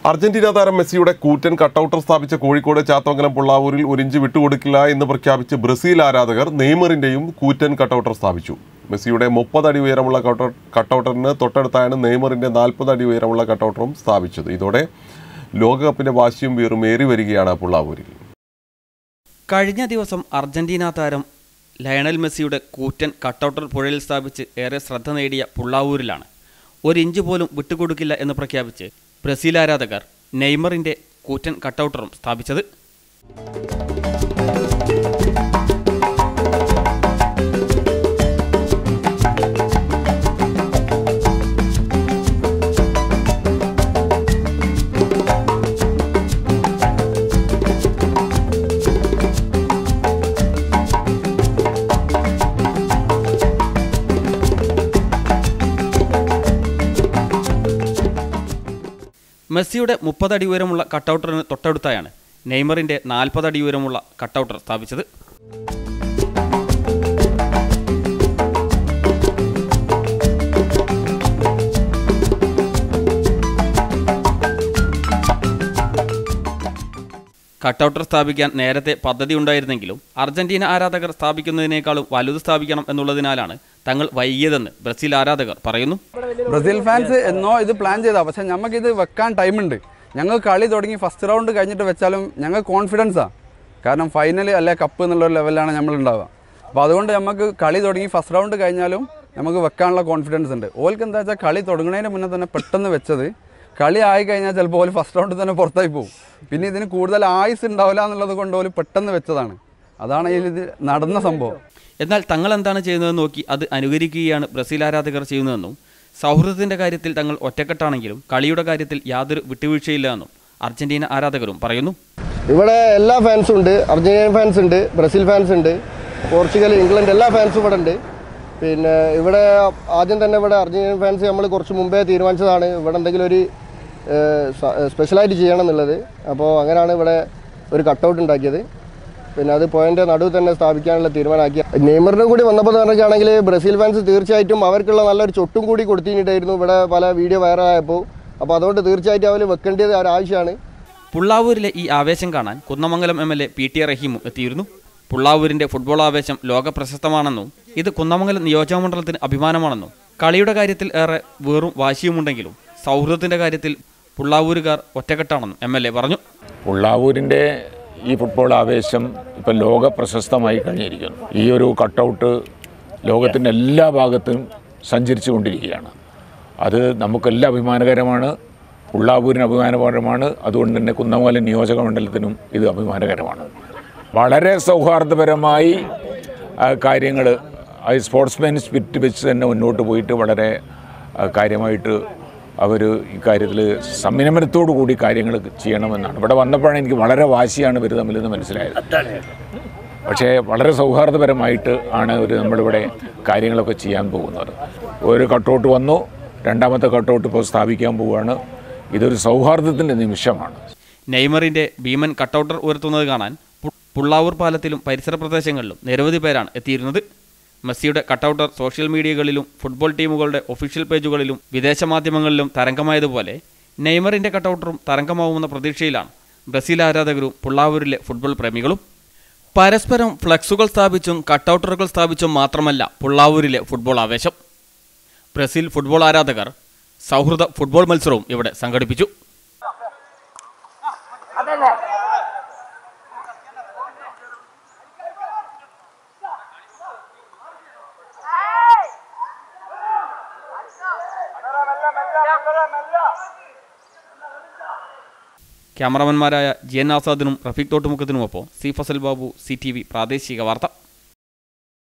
Argentina താരം മെസ്സിയുടെ കൂറ്റൻ കട്ടൗട്ടർ സ്ഥാപിച്ച കോഴിക്കോട് ചാത്തമംഗലം പുള്ളാവൂരിൽ ഒരു ഇഞ്ച് വിട്ടുകൊടുക്കില്ല എന്ന് പ്രഖ്യാപിച്ച് ബ്രസീൽ ആരാധകർ നെയ്മറിന്റെയും കൂറ്റൻ കട്ടൗട്ടർ സ്ഥാപിച്ചു മെസ്സിയുടെ മുപ്പത് അടി ഉയരമുള്ള കട്ടൗ- കട്ടൗട്ടറിന് തൊട്ടടുത്താണ് നെയ്മറിന്റെ നാൽപ്പത് അടി ഉയരമുള്ള കട്ടൗട്ടറും സ്ഥാപിച്ചത് ഇതോടെ ലോകകപ്പിന്റെ വാശിയും വീറും ഏറി വരികയാണ് പുള്ളാവൂരിൽ കഴിഞ്ഞ ദിവസം അർജന്റീന താരം ലയണൽ മെസ്സിയുടെ കൂറ്റൻ കട്ടൗട്ടർ പുഴയിൽ സ്ഥാപിച്ച് ഏറെ ശ്രദ്ധ നേടിയ പുള്ളാവൂരിലാണ് ഒരു ഇഞ്ച് പോലും വിട്ടുകൊടുക്കില്ല എന്ന് പ്രഖ്യാപിച്ച് ബ്രസീൽ ആരാധകർ നെയ്മറിന്റെ കൂറ്റൻ കട്ടൗട്ടറും സ്ഥാപിച്ചത് മെസ്സിയുടെ മുപ്പതടി ഉയരമുള്ള കട്ടൗട്ടറിന് തൊട്ടടുത്തായാണ് നെയ്മറിന്റെ നാൽപ്പതടി ഉയരമുള്ള കട്ടൗട്ടർ സ്ഥാപിച്ചത് കട്ടൗട്ടർ സ്ഥാപിക്കാൻ നേരത്തെ പദ്ധതി ഉണ്ടായിരുന്നെങ്കിലും അർജന്റീന ആരാധകർ സ്ഥാപിക്കുന്നതിനേക്കാളും വലുത് സ്ഥാപിക്കണം എന്നുള്ളതിനാലാണ് തങ്ങൾ വൈകിയതെന്ന് ബ്രസീൽ ആരാധകർ പറയുന്നു ബ്രസീൽ ഫാൻസ് എന്നോ ഇത് പ്ലാൻ ചെയ്താ പക്ഷെ നമുക്കിത് വെക്കാൻ ടൈമുണ്ട് ഞങ്ങൾ കളി തുടങ്ങി ഫസ്റ്റ് റൗണ്ട് കഴിഞ്ഞിട്ട് വെച്ചാലും ഞങ്ങൾ കോൺഫിഡൻസാണ് കാരണം ഫൈനൽ അല്ലെ കപ്പ് എന്നുള്ള ഒരു ലെവലിലാണ് നമ്മൾ ഉണ്ടാവുക അപ്പോൾ അതുകൊണ്ട് നമുക്ക് കളി തുടങ്ങി ഫസ്റ്റ് റൗണ്ട് കഴിഞ്ഞാലും നമുക്ക് വെക്കാനുള്ള കോൺഫിഡൻസ് ഉണ്ട് ഓൽക്ക് എന്താ വെച്ചാൽ കളി തുടങ്ങുന്നതിന് മുന്നേ തന്നെ പെട്ടെന്ന് വെച്ചത് കളി ആയി കഴിഞ്ഞാൽ ചിലപ്പോൾ ഓല് ഫസ്റ്റ് റൗണ്ടിൽ തന്നെ പുറത്തായി പോകും പിന്നെ ഇതിന് കൂടുതൽ ആയുസ് ഉണ്ടാവില്ല എന്നുള്ളത് കൊണ്ട് ഓല് പെട്ടെന്ന് വെച്ചതാണ് അതാണ് ഇതിൽ ഇത് നടന്ന സംഭവം എന്നാൽ തങ്ങൾ എന്താണ് ചെയ്യുന്നതെന്ന് നോക്കി അത് അനുകരിക്കുകയാണ് ബ്രസീൽ ആരാധകർ ചെയ്യുന്നതെന്നും സൗഹൃദത്തിന്റെ കാര്യത്തിൽ തങ്ങൾ ഒറ്റക്കെട്ടാണെങ്കിലും കളിയുടെ കാര്യത്തിൽ യാതൊരു വിട്ടുവീഴ്ചയില്ല എന്നും അർജന്റീന ആരാധകരും പറയുന്നു ഇവിടെ എല്ലാ ഫാൻസും ഉണ്ട് അർജന്റീന ഫാൻസ് ഉണ്ട് ബ്രസീൽ ഫാൻസ് ഉണ്ട് പോർച്ചുഗൽ ഇംഗ്ലണ്ട് എല്ലാ ഫാൻസും ഇവിടെ ഉണ്ട് പിന്നെ ഇവിടെ ആദ്യം തന്നെ ഇവിടെ അർജന്റീന ഫാൻസ് നമ്മൾ കുറച്ച് മുമ്പേ തീരുമാനിച്ചതാണ് ഇവിടെ എന്തെങ്കിലും ഒരു ഏഹ്, സ- സ്പെഷ്യലായിട്ട് ചെയ്യണം എന്നുള്ളത് അപ്പോൾ അങ്ങനെയാണ് ഇവിടെ ഒരു കട്ടൗട്ട് ഉണ്ടാക്കിയത് പിന്നെ അത് പോയിന്റ് നടുവ് തന്നെ സ്ഥാപിക്കാനുള്ള തീരുമാനമാക്കി നെയ്മറിന് കൂടി വന്നപ്പോൾ പറഞ്ഞാണെങ്കിൽ ബ്രസീൽ ഫാൻസ് തീർച്ചയായിട്ടും അവർക്കുള്ള നല്ലൊരു ചൊട്ടും കൂടി കൊടുത്തിട്ടായിരുന്നു ഇവിടെ പല വീഡിയോ വൈറലായപ്പോൾ അപ്പോൾ അതുകൊണ്ട് തീർച്ചയായിട്ടും അവർ വെക്കേണ്ടത് ഒരു ആവശ്യമാണ് പുള്ളാവൂരിലെ ഈ ആവേശം കാണാൻ Kunnamangalam M L A P T റഹീമും എത്തിയിരുന്നു പുള്ളാവൂരിന്റെ ഫുട്ബോൾ ആവേശം ലോക പ്രശസ്തമാണെന്നും ഇത് കുന്നമംഗലം നിയോജകമണ്ഡലത്തിന് അഭിമാനമാണെന്നും കളിയുടെ കാര്യത്തിൽ ഏറെ വേറും വാശിയുമുണ്ടെങ്കിലും സൗഹൃദത്തിന്റെ കാര്യത്തിൽ പുള്ളാവൂരുകാർ ഒറ്റക്കെട്ടാണെന്നും എം എൽ എ പറഞ്ഞു ഉള്ളാവൂരിൻ്റെ ഈ ഫുട്ബോൾ ആവേശം ഇപ്പം ലോക പ്രശസ്തമായി കഴിഞ്ഞിരിക്കുന്നു ഈ ഒരു കട്ടൗട്ട് ലോകത്തിൻ്റെ എല്ലാ ഭാഗത്തും സഞ്ചരിച്ചു കൊണ്ടിരിക്കുകയാണ് അത് നമുക്കെല്ലാം അഭിമാനകരമാണ് ഉള്ളാവൂരിന് അഭിമാനകരമാണ് അതുകൊണ്ട് തന്നെ കുന്നമംഗലം നിയോജക മണ്ഡലത്തിനും ഇത് അഭിമാനകരമാണ് വളരെ സൗഹാർദ്ദപരമായി കാര്യങ്ങൾ സ്പോർട്സ്മാൻ സ്പിരിറ്റ് വെച്ച് തന്നെ മുന്നോട്ട് പോയിട്ട് വളരെ ആ, കാര്യമായിട്ട് അവർ ഇക്കാര്യത്തിൽ സംയമനത്തോടു കൂടി കാര്യങ്ങൾ ചെയ്യണമെന്നാണ് ഇവിടെ വന്നപ്പോഴാണ് എനിക്ക് വളരെ വാശിയാണ് ഇവർ തമ്മിലെന്ന് മനസ്സിലായത് പക്ഷേ വളരെ സൗഹാർദ്ദപരമായിട്ട് ആണ് ഒരു നമ്മളിവിടെ കാര്യങ്ങളൊക്കെ ചെയ്യാൻ പോകുന്നത് ഒരു കട്ടൗട്ട് വന്നു രണ്ടാമത്തെ കട്ടൗട്ട് ഇപ്പോൾ സ്ഥാപിക്കാൻ പോവുകയാണ് ഇതൊരു സൗഹാർദ്ദത്തിൻ്റെ നിമിഷമാണ് നെയ്മറിന്റെ ഭീമൻ കട്ടൗട്ടർ ഉയർത്തുന്നത് കാണാൻ പു- പുള്ളാവൂർ പാലത്തിലും പരിസര പ്രദേശങ്ങളിലും നിരവധി പേരാണ് എത്തിയിരുന്നത് മെസ്സിയുടെ കട്ടൗട്ടർ സോഷ്യൽ മീഡിയകളിലും ഫുട്ബോൾ ടീമുകളുടെ ഒഫീഷ്യൽ പേജുകളിലും വിദേശ മാധ്യമങ്ങളിലും തരംഗമായതുപോലെ നെയ്മറിന്റെ കട്ടൗട്ടറും തരംഗമാവുമെന്ന പ്രതീക്ഷയിലാണ് ബ്രസീൽ ആരാധകരും പുള്ളാവൂരിലെ ഫുട്ബോൾ പ്രേമികളും പരസ്പരം ഫ്ലക്സുകൾ സ്ഥാപിച്ചും കട്ടൗട്ടറുകൾ സ്ഥാപിച്ചും മാത്രമല്ല പുള്ളാവൂരിലെ ഫുട്ബോൾ ആവേശം ബ്രസീൽ ഫുട്ബോൾ ആരാധകർ സൗഹൃദ ഫുട്ബോൾ മത്സരവും ഇവിടെ സംഘടിപ്പിച്ചു ക്യാമറമാൻമാരായ ജി എൻ ആസാദിനും റഫീഖ് തോട്ടുമുഖത്തിനുമൊപ്പം C Fazal Babu C T V പ്രാദേശിക വാർത്ത